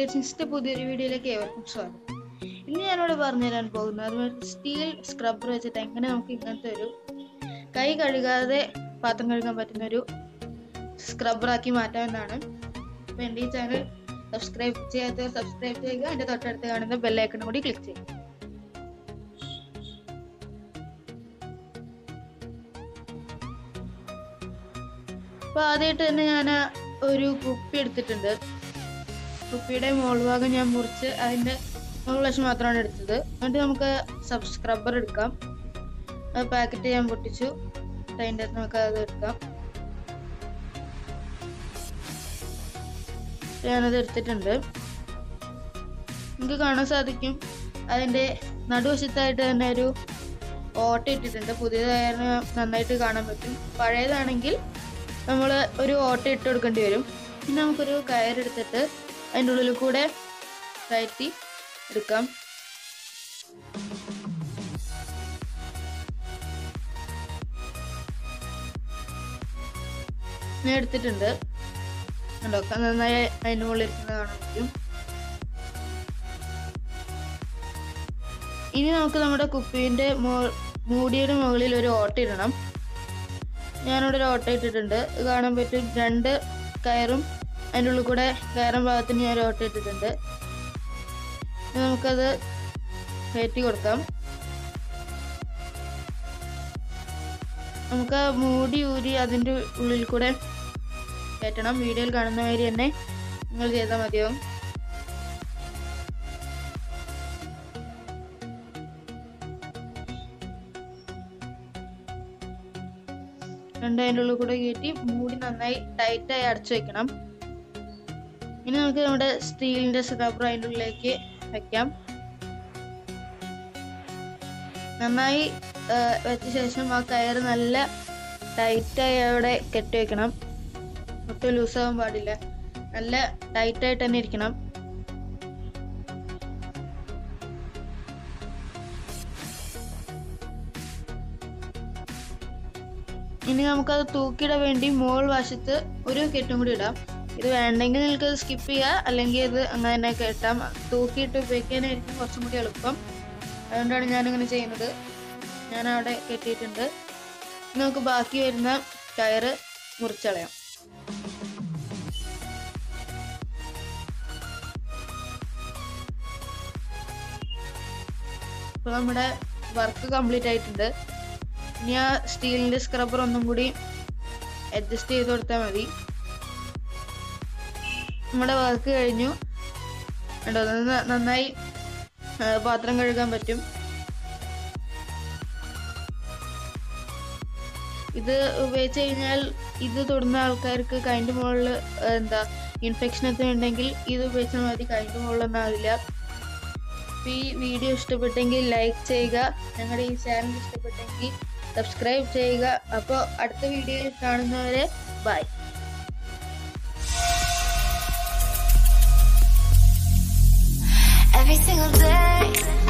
ക്രിയേഷൻസിന്റെ പുതിയൊരു വീഡിയോയിലേക്ക് ഏവർക്കും സ്വാഗതം ഇന്ന് ഞാനിവിടെ പറഞ്ഞു തരാൻ പോകുന്നത് അതുപോലെ സ്റ്റീൽ സ്ക്രബ്ബർ വെച്ചിട്ട് എങ്ങനെ നമുക്ക് ഇങ്ങനത്തെ ഒരു കൈ കഴുകാതെ പാത്രം കഴുകാൻ പറ്റുന്ന ഒരു സ്ക്രബ്ബറാക്കി മാറ്റാമെന്നാണ് അപ്പോൾ എൻ്റെ ഈ ചാനൽ സബ്സ്ക്രൈബ് ചെയ്യാത്തവർ സബ്സ്ക്രൈബ് ചെയ്യുക എൻ്റെ തൊട്ടടുത്ത് കാണുന്ന ബെല്ലൈക്കണും കൂടി ക്ലിക്ക് ചെയ്യുക അപ്പോൾ ആദ്യമായിട്ട് തന്നെ ഞാൻ ഒരു കുപ്പി എടുത്തിട്ടുണ്ട് കുപ്പിയുടെ മോൾഭാഗം ഞാൻ മുറിച്ച് അതിൻ്റെ മുകൾവശം മാത്രമാണ് എടുത്തത് എന്നിട്ട് നമുക്ക് സബ് സ്ക്രബ്ബർ എടുക്കാം അത് പാക്കറ്റ് ഞാൻ പൊട്ടിച്ചു അതിൻ്റെ അകത്ത് നമുക്ക് അത് എടുക്കാം ഞാനത് എടുത്തിട്ടുണ്ട് നിങ്ങൾക്ക് കാണാൻ സാധിക്കും അതിൻ്റെ നടുവശത്തായിട്ട് തന്നെ ഒരു ഓട്ട ഇട്ടിട്ടുണ്ട് പുതിയതായ നന്നായിട്ട് കാണാൻ പറ്റും പഴയതാണെങ്കിൽ നമ്മൾ ഒരു ഓട്ട ഇട്ട് കൊടുക്കേണ്ടി വരും പിന്നെ നമുക്കൊരു കയറെടുത്തിട്ട് അതിൻ്റെ ഉള്ളിൽ കൂടെ കയറ്റി എടുക്കാം ഞാൻ എടുത്തിട്ടുണ്ട് കണ്ടോ നന്നായി അതിൻ്റെ മുകളിൽ ഇരിക്കുന്നത് കാണാൻ പറ്റും ഇനി നമുക്ക് നമ്മുടെ കുപ്പീൻ്റെ മോ മൂടിയുടെ മുകളിൽ ഒരു ഓട്ട ഇടണം ഞാനിവിടെ ഒരു ഓട്ട ഇട്ടിട്ടുണ്ട് ഇത് കാണാൻ പറ്റും രണ്ട് കയറും അതിൻ്റെ ഉള്ളിൽ കൂടെ കയറാൻ ഭാഗത്തിന് ഞാൻ ഒരു ഓട്ട ഇട്ടിട്ടുണ്ട് ഇനി നമുക്കത് കയറ്റി കൊടുക്കാം നമുക്ക് ആ മൂടി ഊരി അതിൻ്റെ ഉള്ളിൽ കൂടെ കയറ്റണം വീഡിയോയിൽ കാണുന്ന മാതിരി തന്നെ നിങ്ങൾ ചെയ്താൽ മതിയാവും രണ്ട് അതിൻ്റെ ഉള്ളിൽ കൂടെ കയറ്റി മൂടി നന്നായി ടൈറ്റായി അടച്ചു വെക്കണം ഇനി നമുക്ക് നമ്മുടെ സ്റ്റീലിന്റെ സ്ക്രബർ അതിൻ്റെ ഉള്ളിലേക്ക് വെക്കാം നന്നായി വെച്ച ശേഷം ആ കയറ് നല്ല ടൈറ്റായി അവിടെ കെട്ടി വെക്കണം ഒട്ടും ലൂസാകാൻ പാടില്ല നല്ല ടൈറ്റായിട്ട് തന്നെ ഇരിക്കണം ഇനി നമുക്കത് തൂക്കിയിടാൻ വേണ്ടി മോൾ വശത്ത് ഒരു കെട്ടും കൂടി ഇടാം ഇത് വേണ്ടെങ്കിൽ നിങ്ങൾക്ക് സ്കിപ്പ് ചെയ്യാം അല്ലെങ്കിൽ ഇത് അങ്ങനെ തന്നെ കെട്ടാം തൂക്കിയിട്ട് ഉപയോഗിക്കാനായിരിക്കും കുറച്ചും കൂടി എളുപ്പം അതുകൊണ്ടാണ് ഞാനിങ്ങനെ ചെയ്യുന്നത് ഞാൻ അവിടെ കെട്ടിയിട്ടുണ്ട് നമുക്ക് ബാക്കി വരുന്ന കയറ് മുറിച്ചളയാം ഇപ്പോൾ നമ്മുടെ വർക്ക് കംപ്ലീറ്റ് ആയിട്ടുണ്ട് ഇനി ആ സ്റ്റീലിന്റെ സ്ക്രബ്ബർ ഒന്നും കൂടി അഡ്ജസ്റ്റ് ചെയ്ത് കൊടുത്താൽ മതി നമ്മുടെ വർക്ക് കഴിഞ്ഞു കണ്ടോ നന്നായി പാത്രം കഴുകാൻ പറ്റും ഇത് ഉപയോഗിച്ച് കഴിഞ്ഞാൽ ഇത് തൊടുന്ന ആൾക്കാർക്ക് കൈൻ്റെ മുകളിൽ എന്താ ഇൻഫെക്ഷൻ ഒക്കെ ഉണ്ടെങ്കിൽ ഇത് ഉപയോഗിച്ചാൽ മതി കൈൻ്റെ മുകളിലൊന്നും ആവില്ല ഈ വീഡിയോ ഇഷ്ടപ്പെട്ടെങ്കിൽ ലൈക്ക് ചെയ്യുക ഞങ്ങളുടെ ഈ ചാനൽ ഇഷ്ടപ്പെട്ടെങ്കിൽ സബ്സ്ക്രൈബ് ചെയ്യുക അപ്പോൾ അടുത്ത വീഡിയോയിൽ കാണുന്നവരെ ബൈ Every single day